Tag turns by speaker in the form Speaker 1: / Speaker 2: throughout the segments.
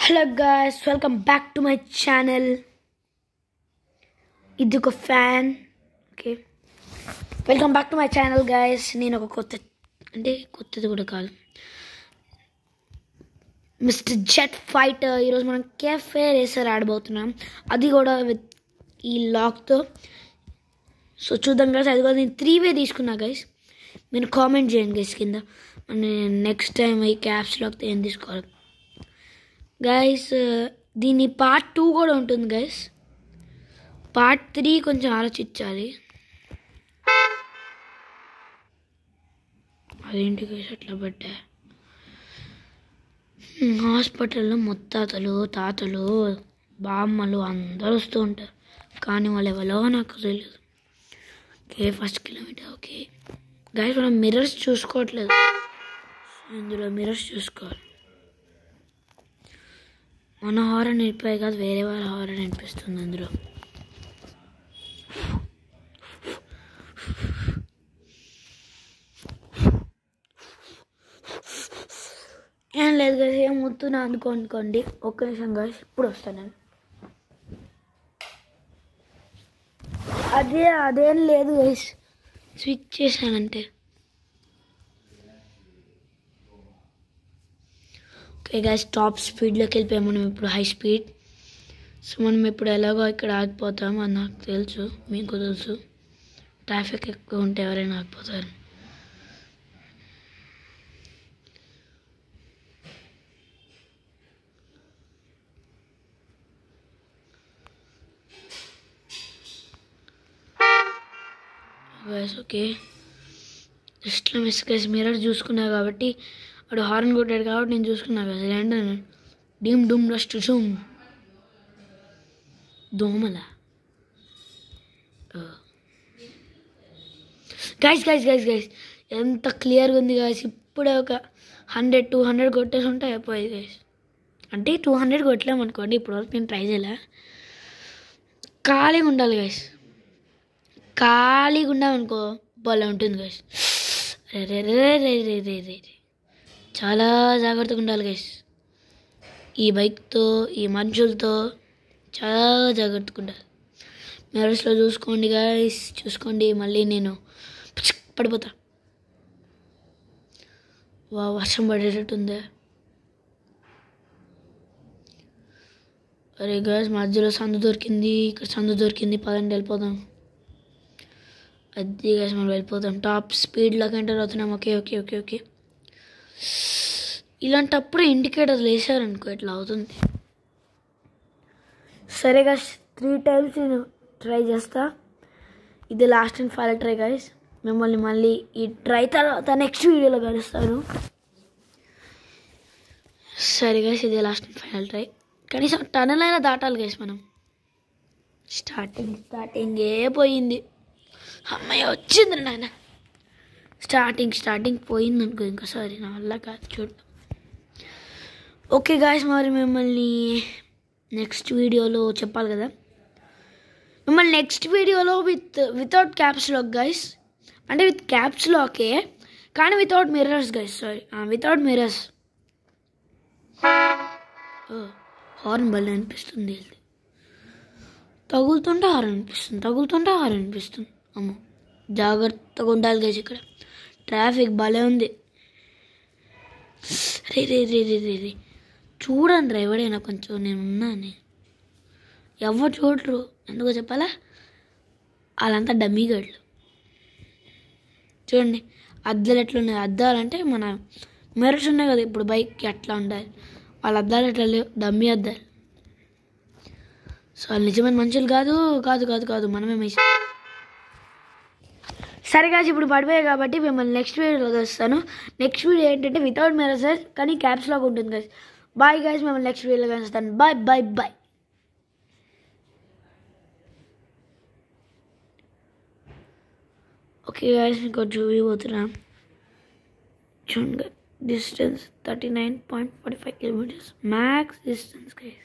Speaker 1: hello guys welcome back to my channel ఇది ఒక fan okay welcome back to my channel guys నేను ఒక కొత్త అంటే కొత్తది కూడా కాదు మిస్టర్ జెట్ ఫైటర్ ఈరోజు మనం కేఫే రేసర్ ఆడబోతున్నాం అది కూడా విత్ ఈ లాక్తో సో చూద్దాం గైస్ అది కూడా నేను త్రీ వే తీసుకున్నా గైస్ మీరు కామెంట్ చేయండి గైస్ కింద నేను నెక్స్ట్ టైం ఈ క్యాప్స్ లాక్తో ఏం తీసుకోవాలి గైస్ దీని పార్ట్ టూ కూడా ఉంటుంది గైస్ పార్ట్ త్రీ కొంచెం ఆలోచించాలి అదేంటి గైస్ అట్లా పడ్డా హాస్పిటల్లో ముత్తాతలు తాతలు బామ్మలు అందరూ వస్తూ ఉంటారు కానీ వాళ్ళు ఎవరో నాకు తెలియదు okay first kilometre okay guys మనం మిర్రర్స్ చూసుకోవట్లేదు ఇందులో మిర్రర్స్ చూసుకోవాలి మన హారన్ నిలిపాయి కాదు వేరే వాళ్ళ హారన్ అనిపిస్తుంది అందులో ఏం లేదు కదా ఏం వస్తున్నా అనుకో అనుకోండి ఒక్క నిమిషం కాదు ఇప్పుడు వస్తాను నేను అదే అదేం లేదు గైస్ స్విచ్ చేశానంటే ఓకే గైస్ టాప్ స్పీడ్లోకి వెళ్ళిపోయాం మనం ఇప్పుడు హై స్పీడ్ సో మనం ఇప్పుడు ఎలాగో ఇక్కడ ఆగిపోతాం అది నాకు తెలుసు మీకు తెలుసు ట్రాఫిక్ ఎక్కువ ఉంటే ఎవరైనా ఆగిపోతారు guys okay just miss guys mirror చూసుకున్నా కాబట్టి వాడు హార్న్ కొట్టాడు కాబట్టి నేను చూసుకున్నా కదా ల్యాండ్ డీమ్ డూమ్ రస్ట్ డూమ్ దోమల గైస్ గైస్ గైస్ గైస్ ఎంత క్లియర్గా ఉంది గైస్ ఇప్పుడే ఒక హండ్రెడ్ టూ హండ్రెడ్ కొట్టేసి ఉంటే అయిపోయేది గైస్ అంటే టూ హండ్రెడ్ కొట్టలేము అనుకోండి ఇప్పటివరకు నేను ట్రై చేయలే ఖాళీగా ఉండాలి గైస్ ఖాళీగా ఉన్నామనుకో భలే ఉంటుంది గైస్ రే రే రే రే రే రే రే రే చాలా జాగ్రత్తగా ఉండాలి గైస్ ఈ బైక్తో ఈ మనుషులతో చాలా జాగ్రత్తగా ఉండాలి మెరస్లో చూసుకోండి గైస్ చూసుకోండి మళ్ళీ నేను పిచ్క్ పడిపోతా వా వర్షం పడేటట్టుందే అరే గైస్ మధ్యలో సందు దొరికింది ఇక్కడ సందు దొరికింది పదండి వెళ్ళిపోదాం అది గైస్ మనం వెళ్ళిపోతాం టాప్ స్పీడ్లోకి ఎంటర్ అవుతున్నాం ఓకే ఓకే ఓకే ఓకే ఇలాంటప్పుడు ఇండికేటర్ వేసారనుకో ఇట్లా అవుతుంది సరే గైస్ త్రీ టైమ్స్ నేను ట్రై చేస్తా ఇది last and final try guys మిమ్మల్ని మళ్ళీ ఈ ట్రై తర్వాత నెక్స్ట్ వీడియోలో కలుస్తాను సరే గైస్ ఇది లాస్ట్ అండ్ ఫైనల్ ట్రై కనీసం టనల్ అయినా దాటాలి గైస్ మనం స్టార్టింగ్ స్టార్టింగ్ ఏ పోయింది అమ్మాయి వచ్చింది నాయన స్టార్టింగ్ స్టార్టింగ్ పోయింది అనుకో ఇంకోసారి నా వల్ల కాదు చూడు ఓకే గాయస్ మరి మిమ్మల్ని నెక్స్ట్ వీడియోలో చెప్పాలి కదా మిమ్మల్ని నెక్స్ట్ వీడియోలో with without caps lock guys అంటే విత్ క్యాప్స్ లాకే కానీ without mirrors guys sorry without mirrors horn భలే అనిపిస్తుంది ఇది తగులుతుంటే హారన్ అనిపిస్తుంది తగులుతుంటే హారన్ అనిపిస్తుంది అమ్మో జాగ్రత్తగా ఉండాలి గైస్ ఇక్కడ ట్రాఫిక్ భలే ఉంది రే రే రే రే రే రే చూడండి రా ఎవడైనా కొంచెం నేను ఉన్నాను ఎవరు చూడరు ఎందుకో చెప్పాలా వాళ్ళంతా డమ్మీ గడ్లు చూడండి అద్దాలు ఎట్లున్నాయి అద్దాలు అంటే మన మెరట్స్ ఉన్నాయి కదా ఇప్పుడు బైక్కి అట్లా ఉండాలి వాళ్ళ అద్దాలు ఎట్లా లేవు డమ్మీ అద్దాలు సో వాళ్ళు నిజమైన మనుషులు కాదు కాదు కాదు కాదు మనమే మిస్ సరే కాదు ఇప్పుడు పడిపోయాయి కాబట్టి మిమ్మల్ని నెక్స్ట్ వీడియోలో వస్తాను నెక్స్ట్ వీడియో ఏంటంటే వితౌట్ మెరసెస్ కానీ క్యాప్స్ లాగా ఉంటుంది గైస్ బాయ్ గైస్ మిమ్మల్ని నెక్స్ట్ వీడియోలో కలుస్తాను bye bye bye okay guys మీకు చూపిపోతున్నా చూడండి distance thirty nine point forty five kilometres max distance guys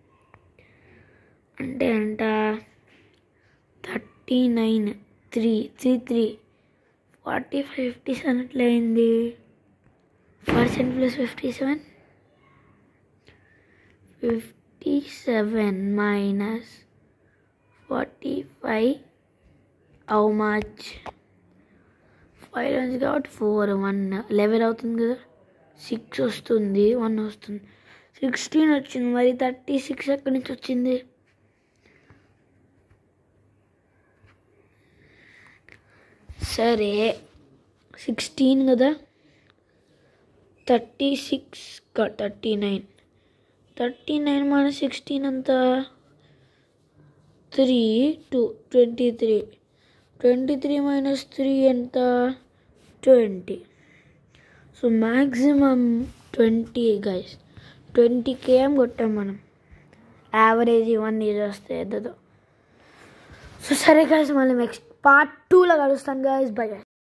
Speaker 1: అంటే అంట thirty nine three three three forty five fifty seven ఎట్లా అయింది percent plus fifty seven fifty seven minus forty five how much five runs కాబట్టి four one eleven అవుతుంది కదా six వస్తుంది one వస్తుంది sixteen వచ్చింది మరి థర్టీ సిక్స్ ఎక్కడి నుంచి వచ్చింది సరే సిక్స్టీన్ కదా thirty six thirty nine thirty nine minus sixteen అంతా three two twenty three twenty three minus three ఎంత twenty so maximum twenty guys twenty KM కొట్టాం మనం యావరేజ్ ఇవన్నీ చేస్తే ఎద్దదో సో సరే గైస్ మళ్ళీ నెక్స్ట్ పార్ట్ టూలో కలుస్తాను గైస్ బై